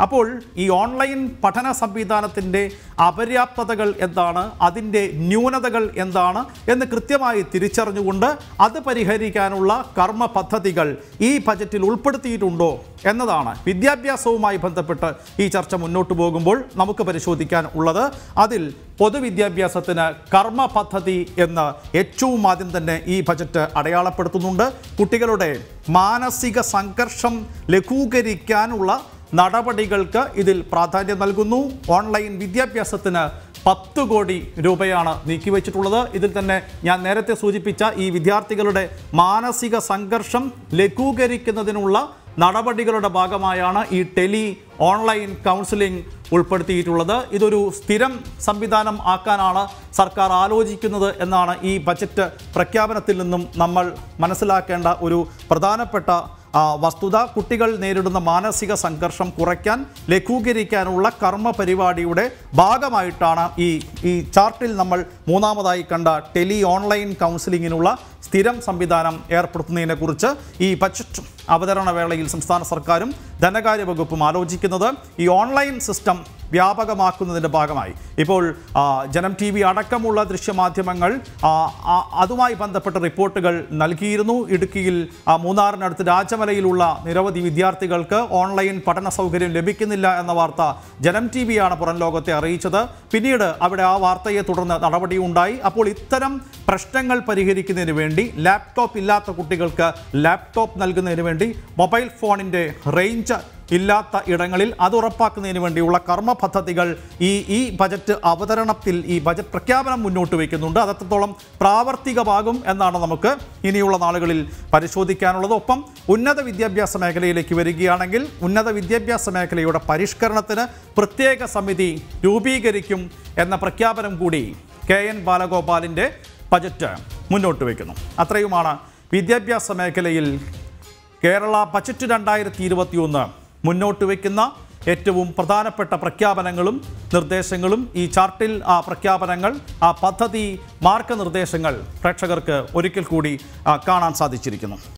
അപ്പോൾ ഈ ഓൺലൈൻ പഠന സംവിധാനത്തിൻ്റെ അപര്യാപ്തതകൾ എന്താണ് അതിൻ്റെ ന്യൂനതകൾ എന്താണ് എന്ന് കൃത്യമായി തിരിച്ചറിഞ്ഞുകൊണ്ട് അത് പരിഹരിക്കാനുള്ള കർമ്മ പദ്ധതികൾ ഈ ബജറ്റിൽ ഉൾപ്പെടുത്തിയിട്ടുണ്ടോ എന്നതാണ് വിദ്യാഭ്യാസവുമായി ബന്ധപ്പെട്ട് ഈ ചർച്ച മുന്നോട്ട് പോകുമ്പോൾ നമുക്ക് പരിശോധിക്കാൻ ഉള്ളത് അതിൽ പൊതുവിദ്യാഭ്യാസത്തിന് കർമ്മ പദ്ധതി എന്ന് ഏറ്റവും ആദ്യം തന്നെ ഈ ബജറ്റ് അടയാളപ്പെടുത്തുന്നുണ്ട് കുട്ടികളുടെ മാനസിക സംഘർഷം ലഘൂകരിക്കാനുള്ള നടപടികൾക്ക് ഇതിൽ പ്രാധാന്യം നൽകുന്നു ഓൺലൈൻ വിദ്യാഭ്യാസത്തിന് പത്ത് കോടി രൂപയാണ് നീക്കിവെച്ചിട്ടുള്ളത് ഇതിൽ തന്നെ ഞാൻ നേരത്തെ സൂചിപ്പിച്ച ഈ വിദ്യാർത്ഥികളുടെ മാനസിക സംഘർഷം ലഘൂകരിക്കുന്നതിനുള്ള നടപടികളുടെ ഭാഗമായാണ് ഈ ടെലി ഓൺലൈൻ കൗൺസിലിംഗ് ഉൾപ്പെടുത്തിയിട്ടുള്ളത് ഇതൊരു സ്ഥിരം സംവിധാനം ആക്കാനാണ് സർക്കാർ ആലോചിക്കുന്നത് എന്നാണ് ഈ ബജറ്റ് പ്രഖ്യാപനത്തിൽ നിന്നും നമ്മൾ മനസ്സിലാക്കേണ്ട ഒരു പ്രധാനപ്പെട്ട ആ, വസ്തുത കുട്ടികൾ നേരിടുന്ന മാനസിക സംഘർഷം കുറയ്ക്കാൻ ലഘൂകരിക്കാനുള്ള കർമ്മ പരിപാടിയുടെ ഭാഗമായിട്ടാണ് ഈ ഈ ചാർട്ടിൽ നമ്മൾ മൂന്നാമതായി കണ്ട ടെലി ഓൺലൈൻ കൗൺസിലിങ്ങിനുള്ള സ്ഥിരം സംവിധാനം ഏർപ്പെടുത്തുന്നതിനെക്കുറിച്ച് ഈ ബജറ്റ് അവതരണ വേളയിൽ സംസ്ഥാന സർക്കാരും ധനകാര്യ വകുപ്പും ആലോചിക്കുന്നത് ഈ ഓൺലൈൻ സിസ്റ്റം വ്യാപകമാക്കുന്നതിൻ്റെ ഭാഗമായി ഇപ്പോൾ ആ, ജനം ടി വി അടക്കമുള്ള ദൃശ്യമാധ്യമങ്ങൾ ആ, ആ, അതുമായി ബന്ധപ്പെട്ട റിപ്പോർട്ടുകൾ നൽകിയിരുന്നു ഇടുക്കിയിൽ ആ, മൂന്നാറിനടുത്ത് രാജമലയിലുള്ള നിരവധി വിദ്യാർത്ഥികൾക്ക് ഓൺലൈൻ പഠന സൗകര്യം ലഭിക്കുന്നില്ല എന്ന വാർത്ത ജനം ടി വിയാണ് പുറം ലോകത്തെ അറിയിച്ചത് പിന്നീട് അവിടെ ആ വാർത്തയെ തുടർന്ന് നടപടിയുണ്ടായി അപ്പോൾ ഇത്തരം പ്രശ്നങ്ങൾ പരിഹരിക്കുന്നതിന് വേണ്ടി ലാപ്ടോപ്പ് ഇല്ലാത്ത കുട്ടികൾക്ക് ലാപ്ടോപ്പ് നൽകുന്നതിന് വേണ്ടി മൊബൈൽ ഫോണിൻ്റെ റേഞ്ച് ഇല്ലാത്ത ഇടങ്ങളിൽ അത് ഉറപ്പാക്കുന്നതിന് വേണ്ടിയുള്ള കർമ്മ പദ്ധതികൾ ഈ ഈ ബജറ്റ് അവതരണത്തിൽ ഈ ബജറ്റ് പ്രഖ്യാപനം മുന്നോട്ട് വയ്ക്കുന്നുണ്ട് അത് എത്രത്തോളം പ്രാവർത്തികമാകും എന്നാണ് നമുക്ക് ഇനിയുള്ള നാളുകളിൽ പരിശോധിക്കാനുള്ളത് ഒപ്പം ഉന്നത വിദ്യാഭ്യാസ മേഖലയിലേക്ക് വരികയാണെങ്കിൽ ഉന്നത വിദ്യാഭ്യാസ മേഖലയുടെ പരിഷ്കരണത്തിന് പ്രത്യേക സമിതി രൂപീകരിക്കും എന്ന പ്രഖ്യാപനം കൂടി കെ എൻ ബാലഗോപാലിൻ്റെ ബജറ്റ് മുന്നോട്ട് വയ്ക്കുന്നു അത്രയുമാണ് വിദ്യാഭ്യാസ മേഖലയിൽ കേരള ബജറ്റ് രണ്ടായിരത്തി ഇരുപത്തിയൊന്ന് മുന്നോട്ട് വയ്ക്കുന്ന ഏറ്റവും പ്രധാനപ്പെട്ട പ്രഖ്യാപനങ്ങളും നിർദ്ദേശങ്ങളും ഈ ചാർട്ടിൽ ആ പ്രഖ്യാപനങ്ങൾ ആ പദ്ധതി മാർഗനിർദ്ദേശങ്ങൾ പ്രേക്ഷകർക്ക് ഒരിക്കൽ കൂടി ആ, കാണാൻ സാധിച്ചിരിക്കുന്നു